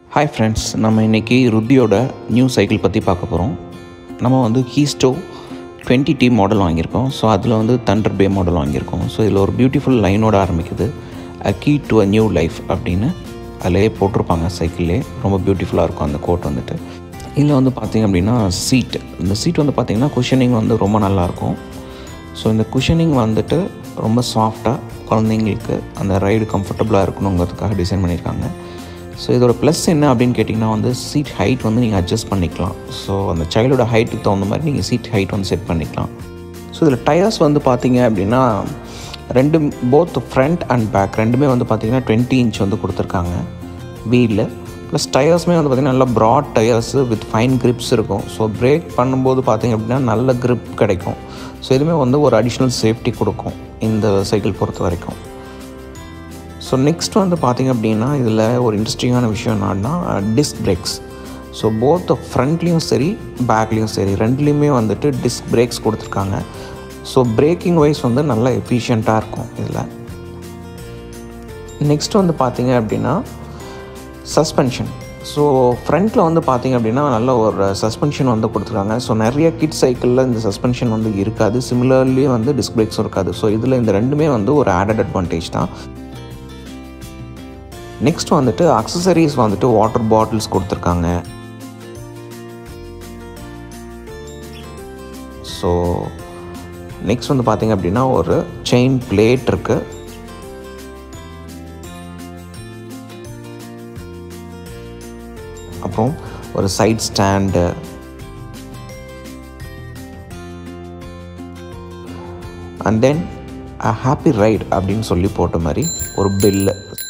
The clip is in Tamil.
ஹாய் ஃப்ரெண்ட்ஸ் நம்ம இன்றைக்கி ருத்தியோட நியூ சைக்கிள் பற்றி பார்க்க போகிறோம் நம்ம வந்து ஹீஸ்டோ டுவெண்ட்டி டி மாடல் வாங்கியிருக்கோம் ஸோ அதில் வந்து தண்டர் பே மாடல் வாங்கியிருக்கோம் ஸோ இதில் ஒரு பியூட்டிஃபுல் லைனோட ஆரம்பிக்குது a key to a new life அப்படின்னு அதிலே போட்டிருப்பாங்க சைக்கிள்லே ரொம்ப பியூட்டிஃபுல்லாக இருக்கும் அந்த கோட் வந்துட்டு இதில் வந்து பார்த்திங்க அப்படின்னா சீட் இந்த சீட் வந்து பார்த்திங்கன்னா குஷனிங் வந்து ரொம்ப நல்லாயிருக்கும் ஸோ இந்த குஷனிங் வந்துட்டு ரொம்ப சாஃப்டாக குழந்தைங்களுக்கு அந்த ரைடு கம்ஃபர்டபுளாக இருக்கணுங்கிறதுக்காக டிசைன் பண்ணியிருக்காங்க ஸோ இதோட ப்ளஸ் என்ன அப்படின்னு கேட்டிங்கன்னா வந்து சீட் ஹைட் வந்து நீங்கள் அட்ஜஸ்ட் பண்ணிக்கலாம் ஸோ அந்த சைல்டோட ஹைட்டுக்கு தகுந்த மாதிரி நீங்கள் சீட் ஹைட் வந்து செட் பண்ணிக்கலாம் ஸோ இதில் டயர்ஸ் வந்து பார்த்தீங்க அப்படின்னா ரெண்டு போத் ஃப்ரண்ட் அண்ட் பேக் ரெண்டுமே வந்து பார்த்தீங்கன்னா டுவெண்ட்டி இன்ச் வந்து கொடுத்துருக்காங்க வீலில் ப்ளஸ் டயர்ஸுமே வந்து பார்த்திங்கன்னா நல்லா broad tyres with fine grips இருக்கும் ஸோ பிரேக் பண்ணும்போது பார்த்திங்க அப்படின்னா நல்ல grip கிடைக்கும் ஸோ இதுவுமே வந்து ஒரு அடிஷ்னல் சேஃப்டி கொடுக்கும் இந்த சைக்கிள் பொறுத்த வரைக்கும் ஸோ நெக்ஸ்ட் வந்து பார்த்திங்க அப்படின்னா இதில் ஒரு இன்ட்ரெஸ்டிங்கான விஷயம் என்னன்னா டிஸ்க் பிரேக்ஸ் ஸோ போத் ஃப்ரண்ட்லேயும் சரி பேக்லேயும் சரி ரெண்டுலேயுமே வந்துட்டு டிஸ்க் பிரேக்ஸ் கொடுத்துருக்காங்க ஸோ பிரேக்கிங் வைஸ் வந்து நல்லா எஃபிஷியண்ட்டாக இருக்கும் இதில் நெக்ஸ்ட் வந்து பார்த்திங்க அப்படின்னா சஸ்பென்ஷன் ஸோ ஃப்ரண்ட்டில் வந்து பார்த்திங்க அப்படின்னா நல்ல ஒரு சஸ்பென்ஷன் வந்து கொடுத்துருக்காங்க ஸோ நிறைய கிட் சைக்கிளில் இந்த சஸ்பென்ஷன் வந்து இருக்காது சிமிலர்லி வந்து டிஸ்க் பிரேக்ஸும் இருக்காது ஸோ இதில் இந்த ரெண்டுமே வந்து ஒரு ஆடட் அட்வான்டேஜ் தான் நெக்ஸ்ட் வந்துட்டு அக்சசரிஸ் வந்துட்டு வாட்டர் பாட்டில்ஸ் கொடுத்துருக்காங்க ஸோ நெக்ஸ்ட் வந்து பார்த்திங்க அப்படின்னா ஒரு செயின் பிளேட் இருக்குது அப்புறம் ஒரு side stand and then a happy ride அப்படின்னு சொல்லி போட்ட மாதிரி ஒரு பில்லு